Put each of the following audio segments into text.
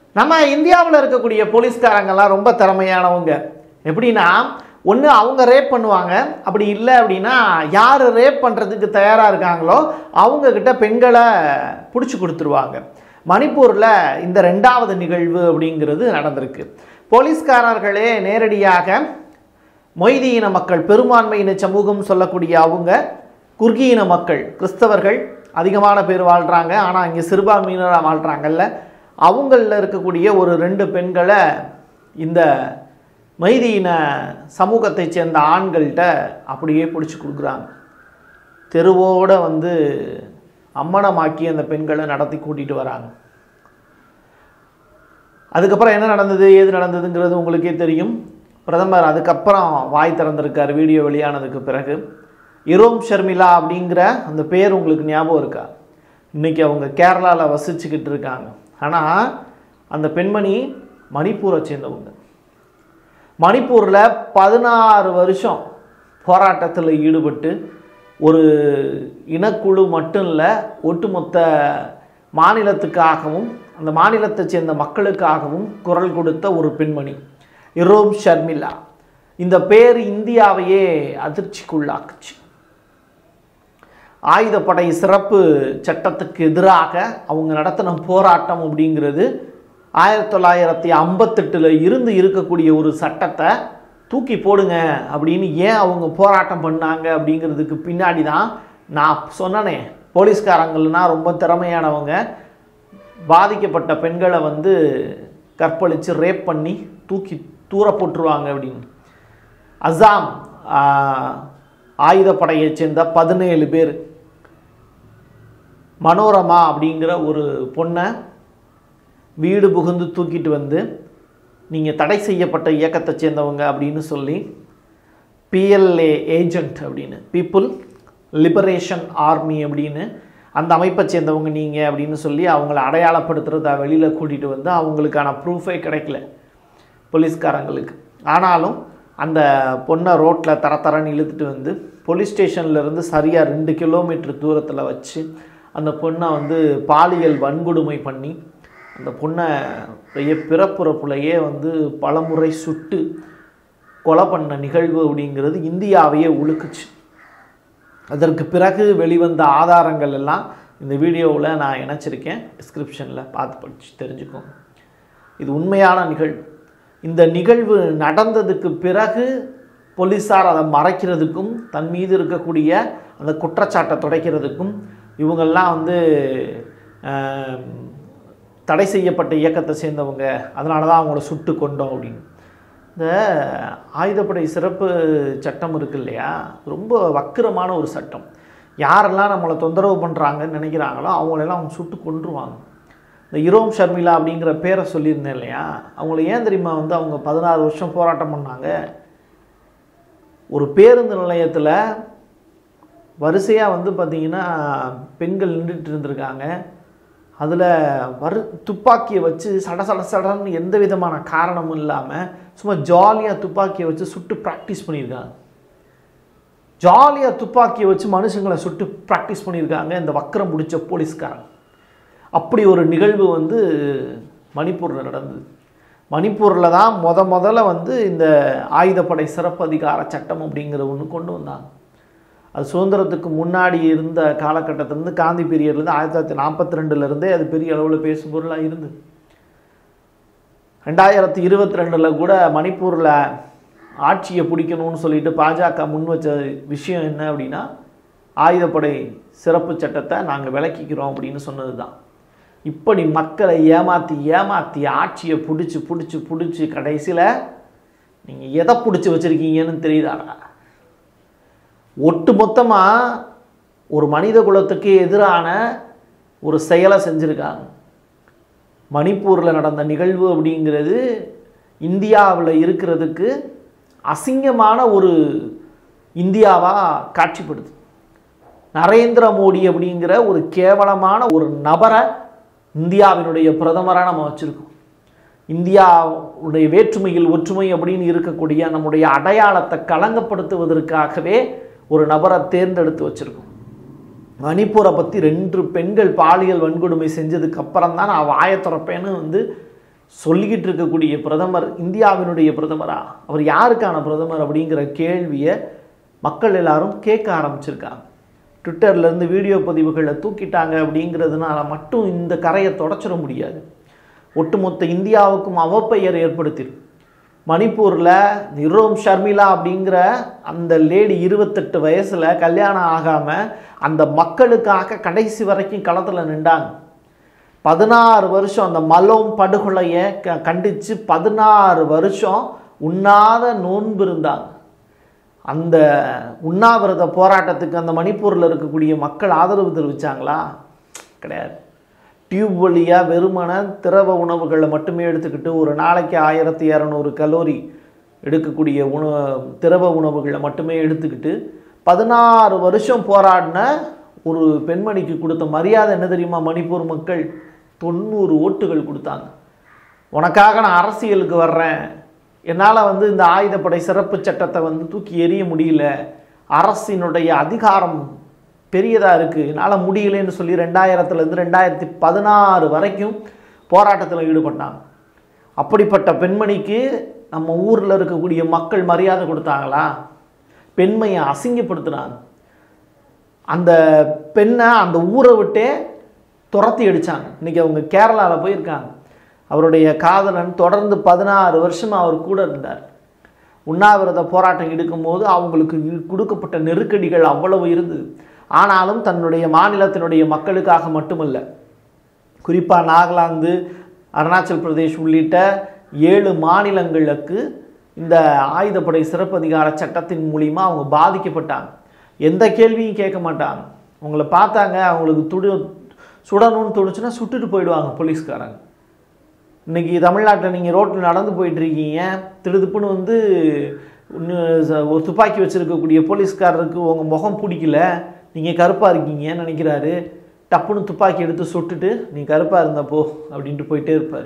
நம்ம இந்தியாவில் இருக்கக்கூடிய போலீஸ்காரங்கெல்லாம் ரொம்ப திறமையானவங்க எப்படின்னா ஒன்று அவங்க ரேப் பண்ணுவாங்க அப்படி இல்லை அப்படின்னா யார் ரேப் பண்ணுறதுக்கு தயாராக இருக்காங்களோ அவங்கக்கிட்ட பெண்களை பிடிச்சி கொடுத்துருவாங்க மணிப்பூரில் இந்த ரெண்டாவது நிகழ்வு அப்படிங்கிறது நடந்திருக்கு போலீஸ்காரர்களே நேரடியாக மொய்தி இன மக்கள் பெரும்பான்மை இன சமூகம் சொல்லக்கூடிய அவங்க குர்கி இன மக்கள் கிறிஸ்தவர்கள் அதிகமான பேர் வாழ்கிறாங்க ஆனால் இங்கே சிறுபான்மையினராக வாழ்கிறாங்கல்ல அவங்களில் இருக்கக்கூடிய ஒரு ரெண்டு பெண்களை இந்த மைதி இன சமூகத்தை சேர்ந்த ஆண்கள்கிட்ட அப்படியே பிடிச்சி கொடுக்குறாங்க தெருவோட வந்து அம்மனமாக்கி அந்த பெண்களை நடத்தி கூட்டிகிட்டு வராங்க அதுக்கப்புறம் என்ன நடந்தது ஏது நடந்ததுங்கிறது உங்களுக்கே தெரியும் பிரதமர் அதுக்கப்புறம் வாய் திறந்திருக்கார் வீடியோ வெளியானதுக்கு பிறகு இரோம் ஷர்மிளா அப்படிங்கிற அந்த பேர் உங்களுக்கு ஞாபகம் இருக்கா இன்னைக்கு அவங்க கேரளாவில் வசிச்சுக்கிட்டு இருக்காங்க ஆனால் அந்த பெண்மணி மணிப்பூரை சேர்ந்தவங்க மணிப்பூரில் பதினாறு வருஷம் போராட்டத்தில் ஈடுபட்டு ஒரு இனக்குழு மட்டும் இல்லை ஒட்டுமொத்த மாநிலத்துக்காகவும் அந்த மாநிலத்தை சேர்ந்த மக்களுக்காகவும் குரல் கொடுத்த ஒரு பெண்மணி இரோம் ஷர்மிளா இந்த பேர் இந்தியாவையே அதிர்ச்சிக்குள்ளாக்குச்சு ஆயுதப்படை சிறப்பு சட்டத்துக்கு எதிராக அவங்க நடத்தின போராட்டம் அப்படிங்கிறது ஆயிரத்தி தொள்ளாயிரத்தி ஐம்பத்தெட்டில் இருந்து இருக்கக்கூடிய ஒரு சட்டத்தை தூக்கி போடுங்க அப்படின்னு ஏன் அவங்க போராட்டம் பண்ணாங்க அப்படிங்கிறதுக்கு பின்னாடி தான் நான் சொன்னனே போலீஸ்காரங்கள்னா ரொம்ப திறமையானவங்க பாதிக்கப்பட்ட பெண்களை வந்து கற்பழித்து ரேப் பண்ணி தூக்கி தூர போட்டுருவாங்க அப்படின்னு அசாம் ஆஹ், ஆயுதப்படையைச் சேர்ந்த பதினேழு பேர் மனோரமா அப்படிங்கிற ஒரு பொண்ணை வீடு புகுந்து தூக்கிட்டு வந்து நீங்கள் தடை செய்யப்பட்ட இயக்கத்தை சேர்ந்தவங்க அப்படின்னு சொல்லி பிஎல்ஏ ஏஜென்ட் அப்படின்னு பீப்புள் லிபரேஷன் ஆர்மி அப்படின்னு அந்த அமைப்பை சேர்ந்தவங்க நீங்கள் அப்படின்னு சொல்லி அவங்கள அடையாளப்படுத்துறத வெளியில் கூட்டிகிட்டு வந்து அவங்களுக்கான ப்ரூஃபே கிடைக்கல போலீஸ்காரங்களுக்கு ஆனாலும் அந்த பொண்ணை ரோட்டில் தர தரன்னு இழுத்துட்டு வந்து போலீஸ் ஸ்டேஷன்லேருந்து சரியாக ரெண்டு கிலோமீட்டர் தூரத்தில் வச்சு அந்த பொண்ணை வந்து பாலியல் வன்கொடுமை பண்ணி அந்த பொண்ணை அப்படியே பிறப்புறப்புலையே வந்து பலமுறை சுட்டு கொலை பண்ண நிகழ்வு அப்படிங்கிறது இந்தியாவையே உழுக்குச்சு அதற்கு பிறகு வெளிவந்த ஆதாரங்கள் எல்லாம் இந்த வீடியோவில் நான் இணைச்சிருக்கேன் டிஸ்கிரிப்ஷனில் பார்த்து படித்து தெரிஞ்சுக்கோங்க இது உண்மையான நிகழ்வு இந்த நிகழ்வு நடந்ததுக்கு பிறகு போலீஸார் அதை மறைக்கிறதுக்கும் தன் மீது இருக்கக்கூடிய அந்த குற்றச்சாட்டை துடைக்கிறதுக்கும் இவங்கெல்லாம் வந்து ஆம், தடை செய்யப்பட்ட இயக்கத்தை சேர்ந்தவங்க அதனால தான் அவங்கள சுட்டு கொண்டோம் அப்படின்னு இந்த ஆயுதப்படை சிறப்பு சட்டம் இருக்கு இல்லையா ரொம்ப வக்கிரமான ஒரு சட்டம் யாரெல்லாம் நம்மளை தொந்தரவு பண்ணுறாங்கன்னு நினைக்கிறாங்களோ அவங்களெல்லாம் அவங்க சுட்டு கொன்றுவாங்க இந்த இரோம் ஷர்மிளா அப்படிங்கிற பேரை சொல்லியிருந்தேன் இல்லையா அவங்கள ஏன் தெரியுமா வந்து அவங்க பதினாறு வருஷம் போராட்டம் பண்ணாங்க ஒரு பேருந்து நிலையத்தில் வரிசையாக வந்து பார்த்திங்கன்னா பெண்கள் நின்றுட்டு இருந்திருக்காங்க அதில் வரு துப்பாக்கியை வச்சு சட சட சடன்னு எந்த விதமான காரணமும் இல்லாமல் சும்மா ஜாலியாக துப்பாக்கியை வச்சு சுட்டு ப்ராக்டிஸ் பண்ணியிருக்காங்க ஜாலியாக துப்பாக்கியை வச்சு மனுஷங்களை சுட்டு ப்ராக்டிஸ் பண்ணியிருக்காங்க இந்த வக்கரம் பிடிச்ச போலீஸ்காரங்க அப்படி ஒரு நிகழ்வு வந்து மணிப்பூரில் நடந்தது மணிப்பூரில் தான் முத முதல்ல வந்து இந்த ஆயுதப்படை சிறப்பு அதிகார சட்டம் அப்படிங்கிற ஒன்று கொண்டு வந்தாங்க அது சுதந்திரத்துக்கு முன்னாடி இருந்த காலகட்டத்திலேருந்து காந்தி பீரியட்லேருந்து ஆயிரத்தி தொள்ளாயிரத்தி நாற்பத்தி ரெண்டுலேருந்தே அது பெரிய அளவில் பேசும் பொருளாக இருந்தது ரெண்டாயிரத்தி இருபத்தி ரெண்டில் கூட மணிப்பூரில் ஆட்சியை பிடிக்கணும்னு சொல்லிட்டு பாஜக முன் வச்ச விஷயம் என்ன அப்படின்னா ஆயுதப்படை சிறப்பு சட்டத்தை நாங்கள் விலக்கிக்கிறோம் அப்படின்னு சொன்னது தான் இப்படி மக்களை ஏமாற்றி ஏமாற்றி ஆட்சியை பிடிச்சி பிடிச்சி பிடிச்சி கடைசியில் நீங்கள் எதை பிடிச்சி வச்சுருக்கீங்கன்னு தெரியுதாடா ஒட்டு மொத்தமாக ஒரு மனித குலத்துக்கு எதிரான ஒரு செயலை செஞ்சுருக்காங்க மணிப்பூரில் நடந்த நிகழ்வு அப்படிங்கிறது இந்தியாவில் இருக்கிறதுக்கு அசிங்கமான ஒரு இந்தியாவாக காட்சிப்படுது நரேந்திர மோடி அப்படிங்கிற ஒரு கேவலமான ஒரு நபரை இந்தியாவினுடைய பிரதமராக நம்ம வச்சுருக்கோம் இந்தியாவுடைய வேற்றுமையில் ஒற்றுமை அப்படின்னு இருக்கக்கூடிய நம்முடைய அடையாளத்தை களங்கப்படுத்துவதற்காகவே ஒரு நபரை தேர்ந்தெடுத்து வச்சுருக்கோம் மணிப்பூரை பற்றி ரெண்டு பெண்கள் பாலியல் வன்கொடுமை செஞ்சதுக்கு அப்புறம் தான் நான் வாயை திறப்பேன்னு வந்து சொல்லிக்கிட்டு இருக்கக்கூடிய பிரதமர் இந்தியாவினுடைய பிரதமரா அவர் யாருக்கான பிரதமர் அப்படிங்கிற கேள்வியை மக்கள் எல்லாரும் கேட்க ஆரம்பிச்சிருக்காங்க ட்விட்டர்லேருந்து வீடியோ பதிவுகளை தூக்கிட்டாங்க அப்படிங்கிறதுனால மட்டும் இந்த கரையை தொடச்சிட முடியாது ஒட்டுமொத்த இந்தியாவுக்கும் அவப்பெயர் ஏற்படுத்திடும் மணிப்பூரில் நிரோம் ஷர்மிளா அப்படிங்கிற அந்த லேடி இருபத்தெட்டு வயசில் கல்யாணம் ஆகாமல் அந்த மக்களுக்காக கடைசி வரைக்கும் களத்தில் நின்றாங்க பதினாறு வருஷம் அந்த மலோம் படுகொலையை க கண்டித்து பதினாறு வருஷம் உண்ணாத நோன்பு இருந்தாங்க அந்த உண்ணாவிரத போராட்டத்துக்கு அந்த மணிப்பூரில் இருக்கக்கூடிய மக்கள் ஆதரவு தெரிவித்தாங்களா கிடையாது டியூப் வழியாக வெறுமன திரவ உணவுகளை மட்டுமே எடுத்துக்கிட்டு ஒரு நாளைக்கு ஆயிரத்தி இரநூறு கலோரி எடுக்கக்கூடிய உண திரவ உணவுகளை மட்டுமே எடுத்துக்கிட்டு பதினாறு வருஷம் போராடின ஒரு பெண்மணிக்கு கொடுத்த மரியாதை என்ன தெரியுமா மணிப்பூர் மக்கள் தொண்ணூறு ஓட்டுகள் கொடுத்தாங்க உனக்காக நான் அரசியலுக்கு வர்றேன் என்னால் வந்து இந்த ஆயுதப்படை சிறப்பு சட்டத்தை வந்து தூக்கி எறிய முடியல அரசினுடைய அதிகாரம் பெரியதாக இருக்குது என்னால் முடியலன்னு சொல்லி ரெண்டாயிரத்துலேருந்து ரெண்டாயிரத்தி பதினாறு வரைக்கும் போராட்டத்தில் ஈடுபட்டாங்க அப்படிப்பட்ட பெண்மணிக்கு நம்ம ஊரில் இருக்கக்கூடிய மக்கள் மரியாதை கொடுத்தாங்களா பெண்மையை அசிங்கப்படுத்தினாங்க அந்த பெண்ணை அந்த ஊரை விட்டே துரத்தி அடித்தாங்க இன்றைக்கி அவங்க கேரளாவில் போயிருக்காங்க அவருடைய காதலன் தொடர்ந்து பதினாறு வருஷமாக அவர் கூட இருந்தார் உண்ணாவிரத போராட்டம் எடுக்கும்போது அவங்களுக்கு இ- கொடுக்கப்பட்ட நெருக்கடிகள் அவ்வளவு இருந்தது ஆனாலும் தன்னுடைய மாநிலத்தினுடைய மக்களுக்காக மட்டுமல்ல குறிப்பாக நாகாலாந்து அருணாச்சல் பிரதேஷ் உள்ளிட்ட ஏழு மாநிலங்களுக்கு இந்த ஆயுதப்படை சிறப்பதிகார சட்டத்தின் மூலிமா அவங்க பாதிக்கப்பட்டாங்க எந்த கேள்வியும் கேட்க மாட்டாங்க அவங்கள பார்த்தாங்க அவங்களுக்கு துடு சுடணும்னு துடிச்சுன்னா சுட்டுட்டு போயிடுவாங்க போலீஸ்காரங்க இன்னைக்கு தமிழ்நாட்டில் நீங்கள் ரோட்டில் நடந்து போயிட்டு இருக்கீங்க திடுதுப்புன்னு வந்து இன்னும் ச- ஒரு துப்பாக்கி வச்சுருக்கக்கூடிய போலீஸ்காரருக்கு உங்கள் முகம் பிடிக்கல நீங்கள் கருப்பாக இருக்கீங்கன்னு நினைக்கிறாரு டப்புன்னு துப்பாக்கி எடுத்து சுட்டுட்டு நீ கருப்பாக இருந்தப்போ அப்படின்ட்டு போயிட்டே இருப்பார்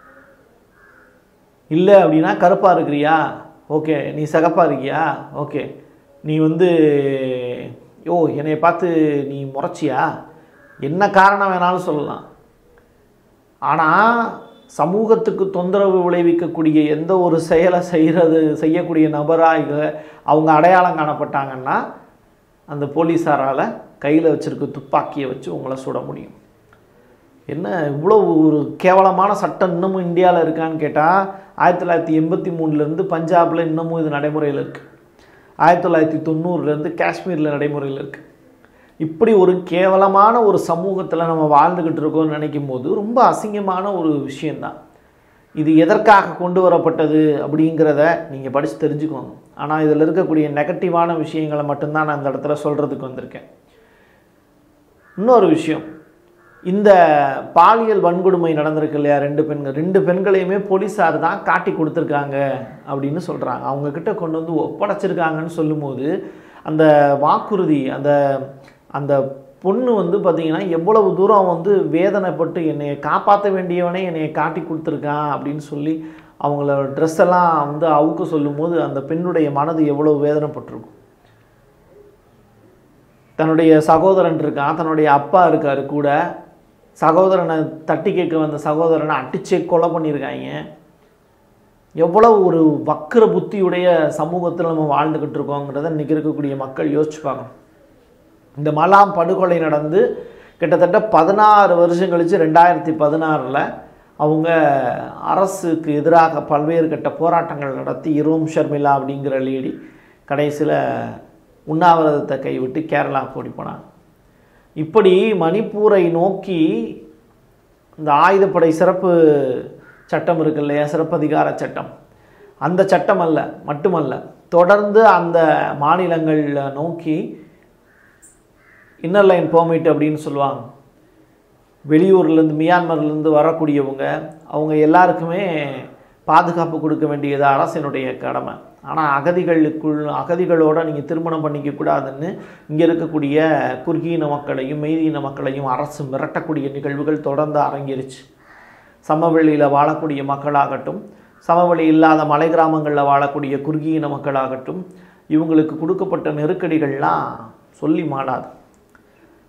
இல்லை அப்படின்னா கருப்பாக இருக்கிறியா ஓகே நீ சிகப்பாக இருக்கியா ஓகே நீ வந்து யோ என்னைய பார்த்து நீ முறைச்சியா என்ன காரணம் வேணாலும் சொல்லலாம் ஆனால் சமூகத்துக்கு தொந்தரவு விளைவிக்கக்கூடிய எந்த ஒரு செயலை செய்கிறது செய்யக்கூடிய நபராக அவங்க அடையாளம் காணப்பட்டாங்கன்னா அந்த போலீஸாரால் கையில் வச்சிருக்க துப்பாக்கியை வச்சு உங்களை சுட முடியும் என்ன இவ்வளோ ஒரு கேவலமான சட்டம் இன்னமும் இந்தியாவில் இருக்கான்னு கேட்டால் ஆயிரத்தி தொள்ளாயிரத்தி எண்பத்தி மூணுலேருந்து பஞ்சாபில் இன்னமும் இது நடைமுறையில் இருக்குது ஆயிரத்தி தொள்ளாயிரத்தி தொண்ணூறுலேருந்து காஷ்மீரில் நடைமுறையில் இருக்குது இப்படி ஒரு கேவலமான ஒரு சமூகத்தில் நம்ம வாழ்ந்துக்கிட்டு இருக்கோம்னு நினைக்கும் போது ரொம்ப அசிங்கமான ஒரு விஷயந்தான் இது எதற்காக கொண்டு வரப்பட்டது அப்படிங்கிறத நீங்கள் படித்து தெரிஞ்சுக்கோங்க ஆனால் இதில் இருக்கக்கூடிய நெகட்டிவான விஷயங்களை மட்டும்தான் நான் இந்த இடத்துல சொல்கிறதுக்கு வந்திருக்கேன் இன்னொரு விஷயம் இந்த பாலியல் வன்கொடுமை நடந்திருக்கு இல்லையா ரெண்டு பெண்கள் ரெண்டு பெண்களையுமே போலீஸார் தான் காட்டி கொடுத்துருக்காங்க அப்படின்னு சொல்கிறாங்க அவங்கக்கிட்ட கொண்டு வந்து ஒப்படைச்சிருக்காங்கன்னு சொல்லும்போது அந்த வாக்குறுதி அந்த அந்த பொண்ணு வந்து பார்த்திங்கன்னா எவ்வளவு தூரம் வந்து வேதனைப்பட்டு என்னை காப்பாற்ற வேண்டியவனே என்னை காட்டி கொடுத்துருக்கான் அப்படின்னு சொல்லி அவங்கள ட்ரெஸ் எல்லாம் வந்து அவுக்க சொல்லும்போது அந்த பெண்ணுடைய மனது எவ்வளவு வேதனைப்பட்டிருக்கும் தன்னுடைய சகோதரன் இருக்கான் தன்னுடைய அப்பா இருக்காரு கூட சகோதரனை தட்டி கேட்க வந்த சகோதரனை அடிச்சே கொலை பண்ணியிருக்காங்க எவ்வளவு ஒரு வக்கிர புத்தியுடைய சமூகத்தில் நம்ம வாழ்ந்துக்கிட்டு இருக்கோங்கிறத இன்றைக்கி இருக்கக்கூடிய மக்கள் யோசிச்சு பார்க்கணும் இந்த மலாம் படுகொலை நடந்து கிட்டத்தட்ட பதினாறு வருஷம் கழித்து ரெண்டாயிரத்தி பதினாறில் அவங்க அரசுக்கு எதிராக பல்வேறு கட்ட போராட்டங்கள் நடத்தி இரோம் ஷர்மிளா அப்படிங்கிற லேடி கடைசியில் உண்ணாவிரதத்தை கைவிட்டு கேரளா ஓடி போனாங்க இப்படி மணிப்பூரை நோக்கி இந்த ஆயுதப்படை சிறப்பு சட்டம் இருக்கு இல்லையா சிறப்பதிகார சட்டம் அந்த சட்டம் அல்ல மட்டுமல்ல தொடர்ந்து அந்த மாநிலங்களில் நோக்கி இன்னர் லைன் பெர்மிட் அப்படின்னு சொல்லுவாங்க வெளியூர்லேருந்து மியான்மர்லேருந்து வரக்கூடியவங்க அவங்க எல்லாருக்குமே பாதுகாப்பு கொடுக்க வேண்டியது அரசினுடைய கடமை ஆனால் அகதிகளுக்குள் அகதிகளோட நீங்கள் திருமணம் பண்ணிக்க கூடாதுன்னு இங்கே இருக்கக்கூடிய குறுகியின மக்களையும் மெய்தியின மக்களையும் அரசு மிரட்டக்கூடிய நிகழ்வுகள் தொடர்ந்து அரங்கேறிச்சு சமவெளியில் வாழக்கூடிய மக்களாகட்டும் சமவெளி இல்லாத மலை கிராமங்களில் வாழக்கூடிய குறுகியின மக்களாகட்டும் இவங்களுக்கு கொடுக்கப்பட்ட நெருக்கடிகள்லாம் சொல்லி மாடாது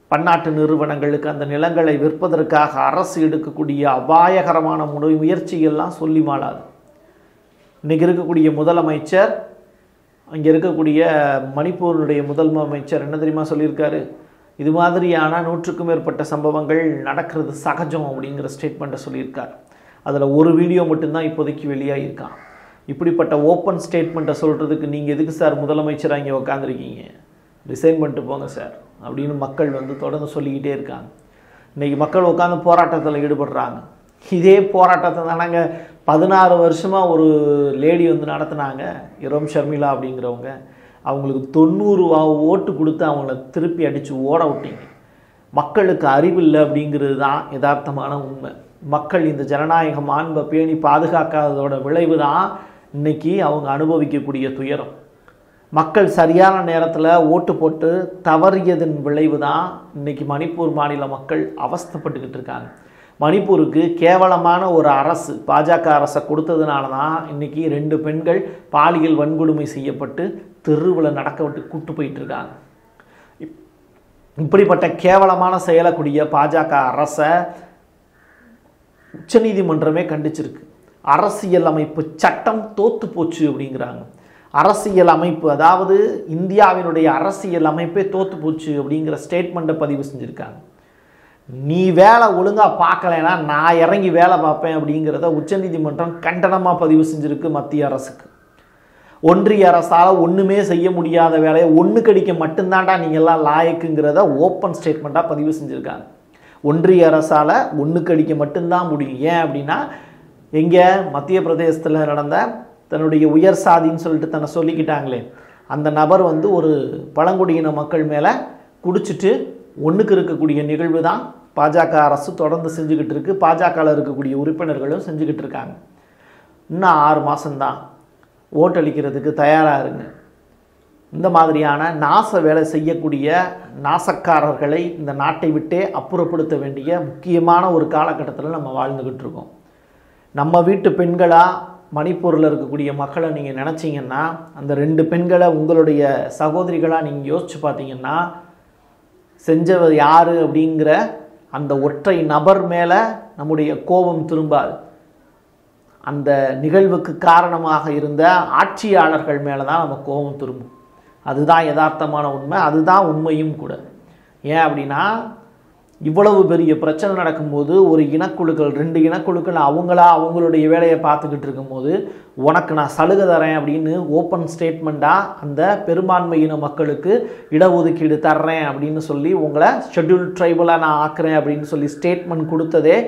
பன்னாட்டு நிறுவனங்களுக்கு அந்த நிலங்களை விற்பதற்காக அரசு எடுக்கக்கூடிய அபாயகரமான முறை முயற்சிகள்லாம் சொல்லி மாளாது இன்றைக்கி இருக்கக்கூடிய முதலமைச்சர் அங்கே இருக்கக்கூடிய மணிப்பூருடைய முதலமைச்சர் என்ன தெரியுமா சொல்லியிருக்காரு இது மாதிரியான நூற்றுக்கும் மேற்பட்ட சம்பவங்கள் நடக்கிறது சகஜம் அப்படிங்கிற ஸ்டேட்மெண்ட்டை சொல்லியிருக்கார் அதில் ஒரு வீடியோ மட்டும்தான் இப்போதைக்கு வெளியாகிருக்கான் இப்படிப்பட்ட ஓப்பன் ஸ்டேட்மெண்ட்டை சொல்கிறதுக்கு நீங்கள் எதுக்கு சார் முதலமைச்சராக இங்கே உக்காந்துருக்கீங்க ரிசைன் பண்ணிட்டு போங்க சார் அப்படின்னு மக்கள் வந்து தொடர்ந்து சொல்லிக்கிட்டே இருக்காங்க இன்றைக்கி மக்கள் உட்காந்து போராட்டத்தில் ஈடுபடுறாங்க இதே போராட்டத்தை தானாங்க பதினாறு வருஷமாக ஒரு லேடி வந்து நடத்துனாங்க இரோம் ஷர்மிளா அப்படிங்கிறவங்க அவங்களுக்கு தொண்ணூறு வா- ஓட்டு கொடுத்து அவங்கள திருப்பி அடித்து ஓட விட்டீங்க மக்களுக்கு அறிவில்லை அப்படிங்கிறது தான் யதார்த்தமான உண்மை மக்கள் இந்த ஜனநாயக மாண்பை பேணி பாதுகாக்காததோட விளைவு தான் இன்னைக்கு அவங்க அனுபவிக்கக்கூடிய துயரம் மக்கள் சரியான நேரத்தில் ஓட்டு போட்டு தவறியதன் விளைவு தான் இன்னைக்கு மணிப்பூர் மாநில மக்கள் அவஸ்தைப்பட்டுக்கிட்டு இருக்காங்க மணிப்பூருக்கு கேவலமான ஒரு அரசு பாஜக அரசை கொடுத்ததுனால தான் இன்னைக்கு ரெண்டு பெண்கள் பாலியல் வன்கொடுமை செய்யப்பட்டு தெருவில் நடக்க விட்டு கூட்டு போயிட்டு இருக்காங்க இப்- இப்படிப்பட்ட கேவலமான செயலக்கூடிய பாஜக அரசை உச்சநீதிமன்றமே கண்டிச்சிருக்கு அரசியல் அமைப்பு சட்டம் தோத்து போச்சு அப்படிங்கிறாங்க அரசியல் அமைப்பு அதாவது இந்தியாவினுடைய அரசியல் அமைப்பே தோத்து போச்சு அப்படிங்கிற ஸ்டேட்மெண்ட்டை பதிவு செஞ்சுருக்காங்க நீ வேலை ஒழுங்காக பார்க்கலைன்னா நான் இறங்கி வேலை பார்ப்பேன் அப்படிங்கிறத உச்சநீதிமன்றம் கண்டனமாக பதிவு செஞ்சுருக்கு மத்திய அரசுக்கு ஒன்றிய அரசால் ஒன்றுமே செய்ய முடியாத வேலையை ஒன்று கடிக்க மட்டும்தான்டா நீங்கள்லாம் லாயக்குங்கிறத ஓப்பன் ஸ்டேட்மெண்ட்டாக பதிவு செஞ்சுருக்காங்க ஒன்றிய அரசால் ஒன்று கடிக்க மட்டும்தான் முடியும் ஏன் அப்படின்னா எங்கே மத்திய பிரதேசத்தில் நடந்த தன்னுடைய உயர் சாதின்னு சொல்லிட்டு தன்னை சொல்லிக்கிட்டாங்களே அந்த நபர் வந்து ஒரு பழங்குடியின மக்கள் மேலே குடிச்சிட்டு ஒன்றுக்கு இருக்கக்கூடிய நிகழ்வு தான் பாஜக அரசு தொடர்ந்து செஞ்சுக்கிட்டு இருக்கு பாஜகவில் இருக்கக்கூடிய உறுப்பினர்களும் செஞ்சுக்கிட்டு இருக்காங்க இன்னும் ஆறு மாதம்தான் ஓட்டளிக்கிறதுக்கு தயாராக இருங்க இந்த மாதிரியான நாச வேலை செய்யக்கூடிய நாசக்காரர்களை இந்த நாட்டை விட்டே அப்புறப்படுத்த வேண்டிய முக்கியமான ஒரு காலகட்டத்தில் நம்ம வாழ்ந்துக்கிட்டு இருக்கோம் நம்ம வீட்டு பெண்களாக மணிப்பூரில் இருக்கக்கூடிய மக்களை நீங்கள் நினச்சிங்கன்னா அந்த ரெண்டு பெண்களை உங்களுடைய சகோதரிகளாக நீங்கள் யோசிச்சு பார்த்தீங்கன்னா செஞ்சவர் யார் அப்படிங்கிற அந்த ஒற்றை நபர் மேலே நம்முடைய கோபம் திரும்பாது அந்த நிகழ்வுக்கு காரணமாக இருந்த ஆட்சியாளர்கள் மேலே தான் நம்ம கோபம் திரும்பும் அதுதான் யதார்த்தமான உண்மை அதுதான் உண்மையும் கூட ஏன் அப்படின்னா இவ்வளவு பெரிய பிரச்சனை நடக்கும்போது ஒரு இனக்குழுக்கள் ரெண்டு இனக்குழுக்கள் அவங்களா அவங்களுடைய வேலையை பார்த்துக்கிட்டு இருக்கும்போது உனக்கு நான் சலுகை தரேன் அப்படின்னு ஓப்பன் ஸ்டேட்மெண்ட்டாக அந்த பெரும்பான்மையின மக்களுக்கு இடஒதுக்கீடு தர்றேன் அப்படின்னு சொல்லி உங்களை ஷெட்யூல் ட்ரைபலாக நான் ஆக்குறேன் அப்படின்னு சொல்லி ஸ்டேட்மெண்ட் கொடுத்ததே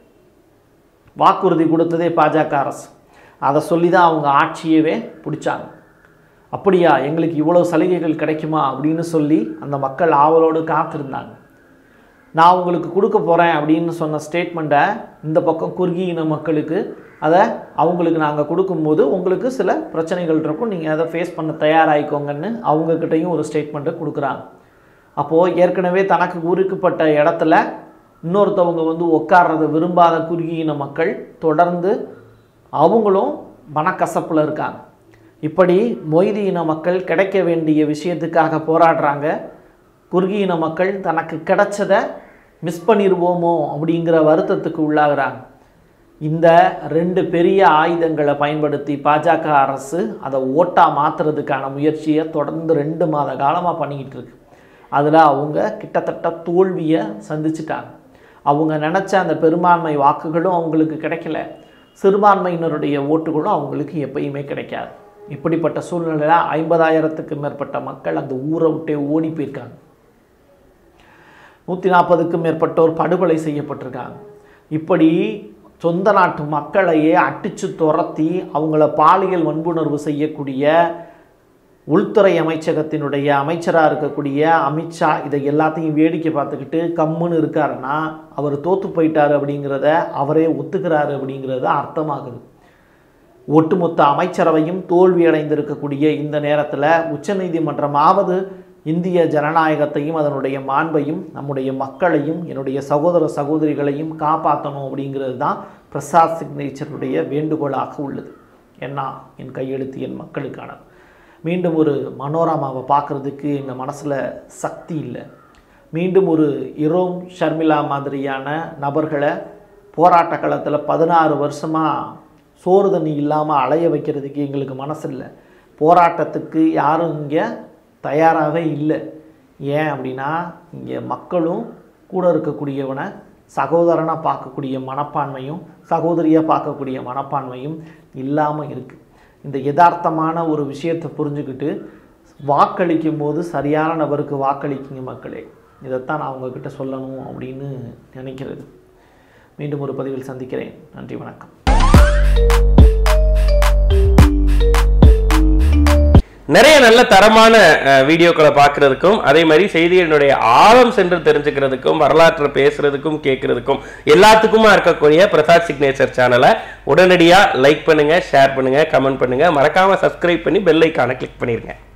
வாக்குறுதி கொடுத்ததே பாஜக அரசு அதை சொல்லி தான் அவங்க ஆட்சியவே பிடிச்சாங்க அப்படியா எங்களுக்கு இவ்வளோ சலுகைகள் கிடைக்குமா அப்படின்னு சொல்லி அந்த மக்கள் ஆவலோடு காத்திருந்தாங்க நான் உங்களுக்கு கொடுக்க போகிறேன் அப்படின்னு சொன்ன ஸ்டேட்மெண்ட்டை இந்த பக்கம் குறுகிய இன மக்களுக்கு அதை அவங்களுக்கு நாங்கள் கொடுக்கும்போது உங்களுக்கு சில பிரச்சனைகள் இருக்கும் நீங்கள் அதை ஃபேஸ் பண்ண தயாராகிக்கோங்கன்னு அவங்கக்கிட்டையும் ஒரு ஸ்டேட்மெண்ட்டை கொடுக்குறாங்க அப்போது ஏற்கனவே தனக்கு குறிக்கப்பட்ட இடத்துல இன்னொருத்தவங்க வந்து உட்கார்றதை விரும்பாத குறுகிய இன மக்கள் தொடர்ந்து அவங்களும் மனக்கசப்பில் இருக்காங்க இப்படி மொய்தி இன மக்கள் கிடைக்க வேண்டிய விஷயத்துக்காக போராடுறாங்க குறுகிய இன மக்கள் தனக்கு கிடைச்சதை மிஸ் பண்ணிடுவோமோ அப்படிங்கிற வருத்தத்துக்கு உள்ளாகிறாங்க இந்த ரெண்டு பெரிய ஆயுதங்களை பயன்படுத்தி பாஜக அரசு அதை ஓட்டா மாற்றுறதுக்கான முயற்சியை தொடர்ந்து ரெண்டு மாத காலமாக பண்ணிக்கிட்டு இருக்கு அதில் அவங்க கிட்டத்தட்ட தோல்வியை சந்திச்சிட்டாங்க அவங்க நினச்ச அந்த பெரும்பான்மை வாக்குகளும் அவங்களுக்கு கிடைக்கல சிறுபான்மையினருடைய ஓட்டுகளும் அவங்களுக்கு எப்பயுமே கிடைக்காது இப்படிப்பட்ட சூழ்நிலையில் ஐம்பதாயிரத்துக்கு மேற்பட்ட மக்கள் அந்த ஊரை விட்டே ஓடி போயிருக்காங்க நூற்றி நாற்பதுக்கும் மேற்பட்டோர் படுகொலை செய்யப்பட்டிருக்காங்க இப்படி சொந்த நாட்டு மக்களையே அடித்து துரத்தி அவங்கள பாலியல் வன்புணர்வு செய்யக்கூடிய உள்துறை அமைச்சகத்தினுடைய அமைச்சராக இருக்கக்கூடிய அமித்ஷா இதை எல்லாத்தையும் வேடிக்கை பார்த்துக்கிட்டு கம்முன்னு இருக்காருன்னா அவர் தோற்று போயிட்டார் அப்படிங்கிறத அவரே ஒத்துக்கிறாரு அப்படிங்கிறத அர்த்தமாகுது ஒட்டுமொத்த அமைச்சரவையும் தோல்வி அடைந்திருக்கக்கூடிய இந்த நேரத்தில் உச்சநீதிமன்றமாவது இந்திய ஜனநாயகத்தையும் அதனுடைய மாண்பையும் நம்முடைய மக்களையும் என்னுடைய சகோதர சகோதரிகளையும் காப்பாற்றணும் அப்படிங்கிறது தான் பிரசாத் சிக்னேச்சருடைய வேண்டுகோளாக உள்ளது என்ன என் கையெழுத்து என் மக்களுக்கானது மீண்டும் ஒரு மனோரமாவை பார்க்குறதுக்கு எங்கள் மனசில் சக்தி இல்லை மீண்டும் ஒரு இரோம் ஷர்மிளா மாதிரியான நபர்களை போராட்ட களத்தில் பதினாறு வருஷமாக சோறு தண்ணி இல்லாமல் அலைய வைக்கிறதுக்கு எங்களுக்கு மனசில்லை போராட்டத்துக்கு யாரும் இங்கே தயாராகவே இல்லை ஏன் அப்படின்னா இங்கே மக்களும் கூட இருக்கக்கூடியவனை சகோதரனாக பார்க்கக்கூடிய மனப்பான்மையும் சகோதரியாக பார்க்கக்கூடிய மனப்பான்மையும் இல்லாமல் இருக்குது இந்த யதார்த்தமான ஒரு விஷயத்தை புரிஞ்சுக்கிட்டு வாக்களிக்கும் போது சரியான நபருக்கு வாக்களிக்குங்க மக்களே இதைத்தான் நான் உங்ககிட்ட சொல்லணும் அப்படின்னு நினைக்கிறது மீண்டும் ஒரு பதிவில் சந்திக்கிறேன் நன்றி வணக்கம் நிறைய நல்ல தரமான அஹ், வீடியோக்களை பார்க்கறதுக்கும் அதே மாதிரி செய்திகளினுடைய ஆழம் சென்று தெரிஞ்சுக்கிறதுக்கும் வரலாற்றை பேசுறதுக்கும் கேட்கறதுக்கும் எல்லாத்துக்குமா இருக்கக்கூடிய பிரசாத் சிக்னேச்சர் சேனலை உடனடியாக லைக் பண்ணுங்க ஷேர் பண்ணுங்க கமெண்ட் பண்ணுங்க மறக்காம சப்ஸ்கிரைப் பண்ணி பெல் ஐக்கானை கிளிக் பண்ணிருங்க